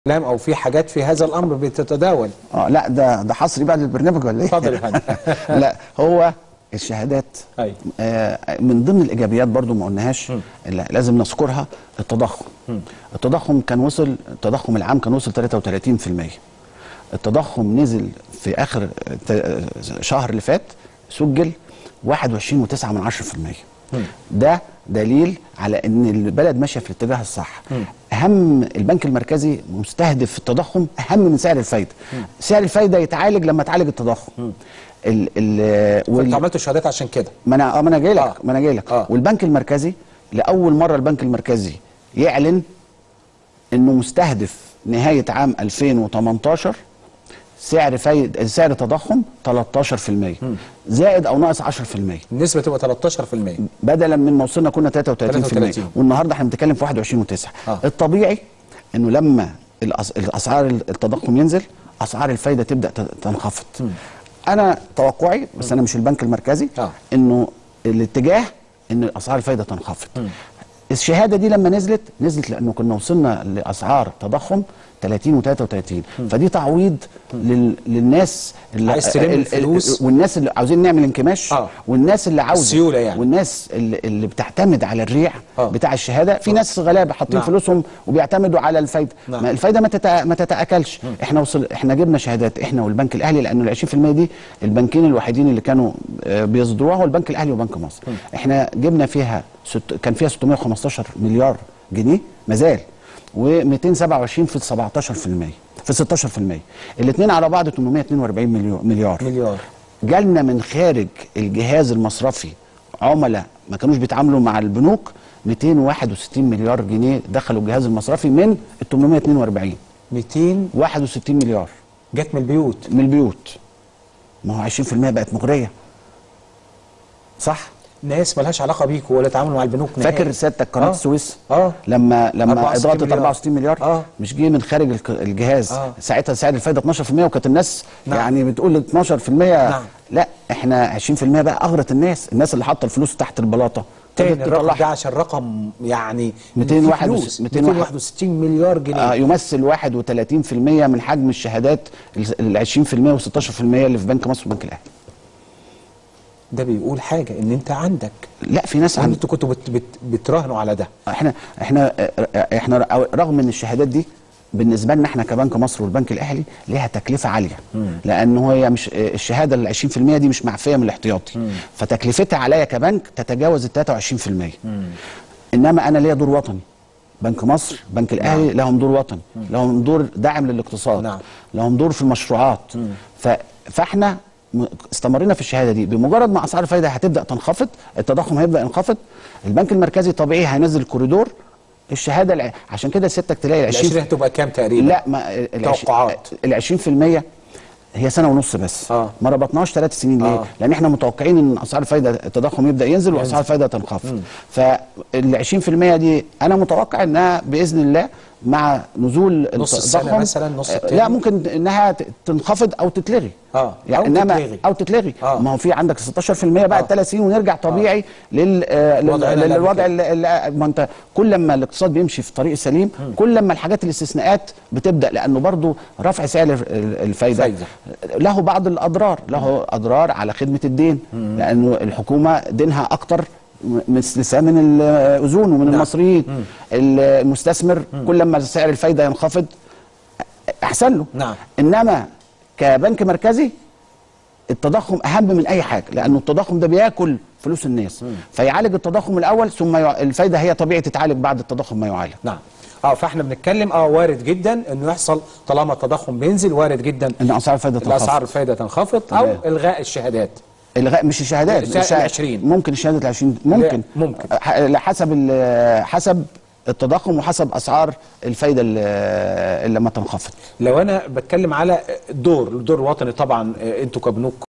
كلام او في حاجات في هذا الامر بتتداول اه لا ده ده حصري بقى للبرنامج ولا ايه؟ اتفضل يا فندم. لا هو الشهادات أيوة. آه من ضمن الايجابيات برضو ما قلناهاش لا، لازم نذكرها التضخم التضخم كان وصل التضخم العام كان وصل 33% التضخم نزل في اخر ت- شهر اللي فات سجل 21.9 من 10% ده دليل على ان البلد ماشيه في الاتجاه الصح اهم البنك المركزي مستهدف التضخم اهم من سعر الفايده سعر الفايده يتعالج لما تعالج التضخم ال ال وال- انتوا عملتوا شهادات عشان كده ما انا آه، ما انا جاي لك آه. ما انا جاي لك آه. والبنك المركزي لاول مره البنك المركزي يعلن انه مستهدف نهايه عام 2018 سعر فايد سعر تضخم 13% زائد او ناقص 10% النسبه تبقى 13% بدلا من ما وصلنا كنا 33%, 33. والنهارده احنا بنتكلم في 21.9 آه. الطبيعي انه لما الأس- الاسعار التضخم ينزل اسعار الفايده تبدا ت- تنخفض انا توقعي بس انا مش البنك المركزي آه. انه الاتجاه ان اسعار الفايده تنخفض الشهاده دي لما نزلت نزلت لانه كنا وصلنا لاسعار تضخم 30 و33 فدي تعويض لل... للناس اللي عايز تلم ال- ال- الفلوس. والناس اللي عاوزين نعمل انكماش آه. والناس اللي عاوزه السيولة يعني. والناس اللي, اللي بتعتمد على الريع آه. بتاع الشهاده في ناس غلابه حاطين نعم. فلوسهم وبيعتمدوا على الفايده نعم. ما الفايده ما, تتأ... ما تتاكلش احنا وصل احنا جبنا شهادات احنا والبنك الاهلي لانه ال 20% دي البنكين الوحيدين اللي كانوا آه، بيصدروها هو البنك الاهلي وبنك مصر احنا جبنا فيها ست... كان فيها 615 مليار جنيه مازال و227 في 17% في 16% الاثنين على بعض 842 مليون مليار مليار جالنا من خارج الجهاز المصرفي عملاء ما كانوش بيتعاملوا مع البنوك 261 مليار جنيه دخلوا الجهاز المصرفي من ال 842 200 61 مليار جت من البيوت من البيوت ما هو 20% بقت مغريه صح ناس ملهاش علاقه بيكوا ولا تعاملوا مع البنوك نهائي. فاكر سيادتك قناه آه. السويس اه لما لما 64 اضاءه مليار. 64 مليار آه. مش جه من خارج الك- الجهاز آه. ساعتها سعر الفايده 12% وكانت الناس نعم. يعني بتقول 12% نعم. لا احنا 20% بقى اغرت الناس الناس اللي حاطه الفلوس تحت البلاطه تاني ابتدت الرقم ده تطلعها. عشان رقم يعني 261 فيه فلوس. 261 261 مليار جنيه آه يمثل 31% من حجم الشهادات ال 20% و16% اللي في بنك مصر وبنك الاهلي ده بيقول حاجه ان انت عندك لا في ناس ان عند انتوا كنتوا بت بت بتراهنوا على ده احنا احنا احنا رغم ان الشهادات دي بالنسبه لنا احنا كبنك مصر والبنك الاهلي ليها تكلفه عاليه لان هي مش الشهاده ال 20% دي مش معفيه من الاحتياطي فتكلفتها عليا كبنك تتجاوز ال 23% انما انا ليا دور وطني بنك مصر بنك الاهلي لهم دور وطني لهم دور داعم للاقتصاد نعم. لهم دور في المشروعات ف... فاحنا م- استمرينا في الشهاده دي بمجرد ما اسعار الفايده هتبدا تنخفض التضخم هيبدا ينخفض البنك المركزي طبيعي هينزل كوريدور الشهاده الع... عشان كده سيادتك تلاقي ال ال 20 20 هتبقى كام تقريبا؟ لا ما ال توقعات. ال 20% هي سنه ونص بس آه. ما ربطناش ثلاث سنين ليه؟ آه. لان احنا متوقعين ان اسعار الفايده التضخم يبدا ينزل واسعار الفايده تنخفض فال 20% دي انا متوقع انها باذن الله مع نزول نص السنة التضخم مثلاً، نص آه، التاني؟ لا ممكن انها ت- تنخفض او تتلغي آه، يعني أو انما تتلغي. او تتلغي آه. ما هو في عندك 16% بعد آه. ثلاث سنين ونرجع طبيعي لل آه، لل- الوضع اللي قبل للوضع كده. اللي اللي- ما انت كل ما الاقتصاد بيمشي في طريق سليم كل ما الحاجات الاستثناءات بتبدا لانه برضو رفع سعر ال- الفايده فايدة. له بعض الاضرار له اضرار على خدمه الدين لانه الحكومه دينها اكتر مستلساه من الاذون ومن نعم. المصريين المستثمر كل ما سعر الفايده ينخفض احسن له نعم. انما كبنك مركزي التضخم اهم من اي حاجه لانه التضخم ده بياكل فلوس الناس فيعالج التضخم الاول ثم يع... الفايده هي طبيعي تتعالج بعد التضخم ما يعالج نعم اه فاحنا بنتكلم اه وارد جدا انه يحصل طالما التضخم بينزل وارد جدا ان اسعار الفايده تنخفض الاسعار الفايده تنخفض او تمام. الغاء الشهادات الغاء مش الشهادات الشهادة الشهادة- العشرين. ممكن الشهاده ال 20 ممكن ممكن. ح- حسب ال- حسب التضخم وحسب اسعار الفايده اللي اللي لما تنخفض لو انا بتكلم على دور الدور الوطني طبعا آه، انتوا كبنوك